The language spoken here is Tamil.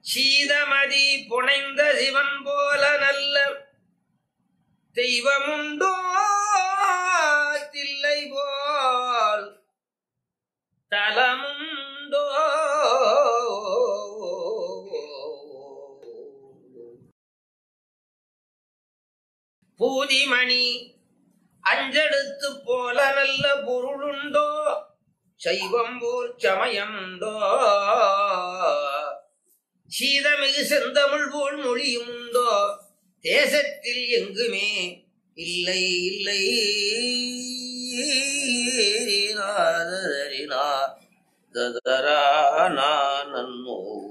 சீதமதி புனைந்த சிவன் போல நல்ல தெய்வமுண்டோ தில்லை போல் தலமுண்டோ பூதிமணி அஞ்செடுத்து போல நல்ல பொருளுண்டோ சைவம் போல் சமயமுண்டோ சீதமிகு செந்தமிழ் போல் மொழியும் உண்டோ தேசத்தில் எங்குமே இல்லை இல்லை நாதரினா ததரா நன்னோ